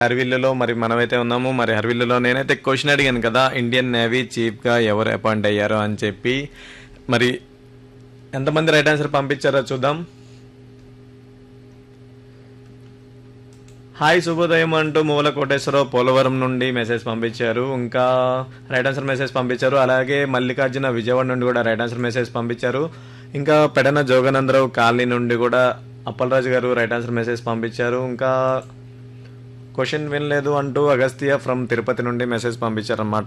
హర్విల్లులో మరి మనమైతే ఉన్నాము మరి హర్విల్లులో నేనైతే క్వశ్చన్ అడిగాను కదా ఇండియన్ నేవీ చీఫ్గా ఎవరు అపాయింట్ అయ్యారో అని చెప్పి మరి ఎంతమంది రైట్ ఆన్సర్ పంపించారో చూద్దాం హాయ్ శుభోదయం అంటూ మూల కోటేశ్వరరావు పోలవరం నుండి మెసేజ్ పంపించారు ఇంకా రైట్ ఆన్సర్ మెసేజ్ పంపించారు అలాగే మల్లికార్జున విజయవాడ నుండి కూడా రైట్ ఆన్సర్ మెసేజ్ పంపించారు ఇంకా పెడన జోగనందరావు కాలనీ నుండి కూడా అప్పలరాజు గారు రైట్ ఆన్సర్ మెసేజ్ పంపించారు ఇంకా క్వశ్చన్ వినలేదు అంటూ అగస్త్య ఫ్రమ్ తిరుపతి నుండి మెసేజ్ పంపించారన్నమాట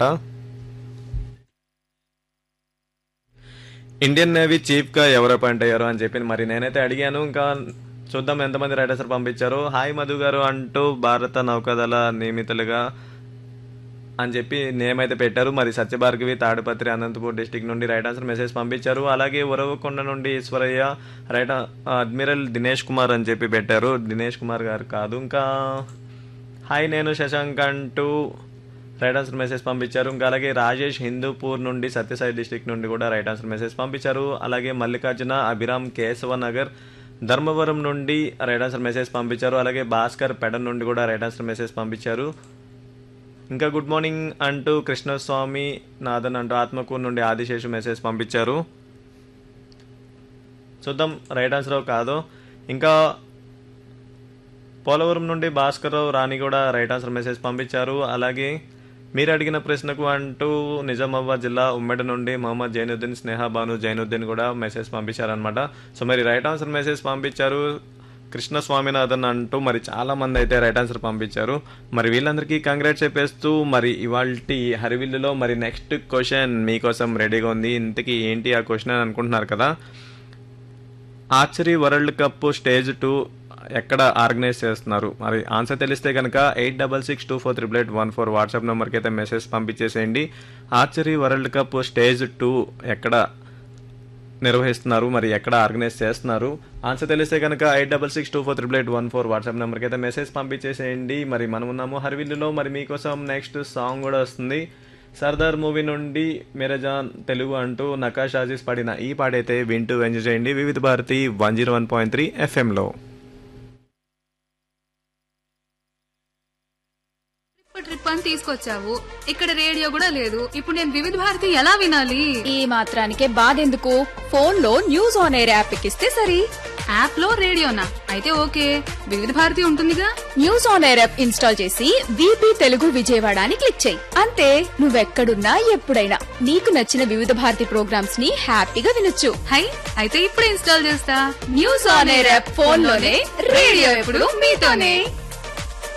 ఇండియన్ నేవీ చీఫ్గా ఎవరు అపాయింట్ అయ్యారు అని చెప్పి మరి నేనైతే అడిగాను ఇంకా చూద్దాం ఎంతమంది రైట్ ఆన్సర్ పంపించారు హాయ్ మధు గారు అంటూ భారత నౌకాదళ నియమితులుగా అని చెప్పి నేమ్ అయితే పెట్టారు మరి సత్యభార్గవి తాడిపత్రి అనంతపూర్ డిస్టిక్ నుండి రైట్ ఆన్సర్ మెసేజ్ పంపించారు అలాగే ఉరవకొండ నుండి ఈశ్వరయ్య రైట్ ఆ- అడ్మిరల్ దినేష్ కుమార్ అని చెప్పి పెట్టారు దినేష్ కుమార్ గారు కాదు ఇంకా హాయ్ నేను శశాంక్ అంటూ రైట్ ఆన్సర్ మెసేజ్ పంపించారు ఇంకా అలాగే రాజేష్ హిందూపూర్ నుండి సత్యసాయి డిస్టిక్ నుండి కూడా రైట్ ఆన్సర్ మెసేజ్ పంపించారు అలాగే మల్లికార్జున అభిరామ్ కేశవ నగర్ ధర్మవరం నుండి రైట్ ఆన్సర్ మెసేజ్ పంపించారు అలాగే భాస్కర్ పెడన్ నుండి కూడా రైట్ ఆన్సర్ మెసేజ్ పంపించారు ఇంకా గుడ్ మార్నింగ్ అంటూ కృష్ణస్వామి నాథన్ అంటూ ఆత్మకూరు నుండి ఆదిశేషు మెసేజ్ పంపించారు చూద్దాం రైట్ ఆన్సర్ కాదో ఇంకా పోలవరం నుండి భాస్కర్రావు రాణి కూడా రైట్ ఆన్సర్ మెసేజ్ పంపించారు అలాగే మీరు అడిగిన ప్రశ్నకు అంటూ నిజామాబాద్ జిల్లా ఉమ్మడి నుండి మహమ్మద్ జైనుద్దీన్ స్నేహ బాను జైనుద్దీన్ కూడా మెసేజ్ పంపించారనమాట సో మరి రైట్ ఆన్సర్ మెసేజ్ పంపించారు కృష్ణ స్వామినాథన్ అంటూ మరి చాలా మంది అయితే రైట్ ఆన్సర్ పంపించారు మరి వీళ్ళందరికీ కంగ్రాట్స్ చెప్పేస్తూ మరి ఇవాల్టి హరివిల్లులో మరి నెక్స్ట్ క్వశ్చన్ మీకోసం రెడీగా ఉంది ఇంతకీ ఏంటి ఆ క్వశ్చన్ అని అనుకుంటున్నారు కదా archery world cup stage two ఎక్కడ ఆర్గనైజ్ చేస్తున్నారు మరి ఆన్సర్ తెలిస్తే కనుక eight double six two four triple eight one four WhatsApp నెంబర్కి అయితే మెసేజ్ పంపించేసేయండి archery world cup stage two ఎక్కడ నిర్వహిస్తున్నారు మరి ఎక్కడ ఆర్గనైజ్ చేస్తున్నారు ఆన్సర్ తెలిస్తే కనుక eight double six two four triple eight one four WhatsApp నెంబర్కి అయితే మెసేజ్ పంపించేసేయండి మరి మనం ఉన్నాము హర్విల్లులో మరి మీకోసం నెక్స్ట్ సాంగ్ కూడా వస్తుంది సర్దార్ మూవీ నుండి మిరజాన్ తెలుగు అంటూ నకాష్ ఆజీస్ పాడిన ఈ పాటైతే వింటూ ఎంజాయ్ చేయండి Vividh Bharati one zero one point three ఎఫ్ఎంలో ట్రిప్ ట్రిప్ అని తీసుకొచ్చావు ఇక్కడ రేడియో కూడా లేదు ఇప్పుడు నేను వివిధ భారతి ఎలా వినాలి ఈ మాత్రానికే బాధెందుకు ఫోన్ లో న్యూస్ ఆన్ ఎయిర్ యాప్ ఎక్కిస్తే సరి యాప్ లో రేడియోనా అయితే ఓకే వివిధ భారతి ఉంటుందిగా news on air app install చేసి వీపీ తెలుగు విజయవాడ అని క్లిక్ చేయి అంతే నువ్వెక్కడున్నా ఎప్పుడైనా నీకు నచ్చిన వివిధ భారతి ప్రోగ్రామ్స్ ని హ్యాపీగా వినొచ్చు హై అయితే ఇప్పుడే ఇన్స్టాల్ చేస్తా news on air app phone లోనే రేడియో ఎప్పుడు మీతోనే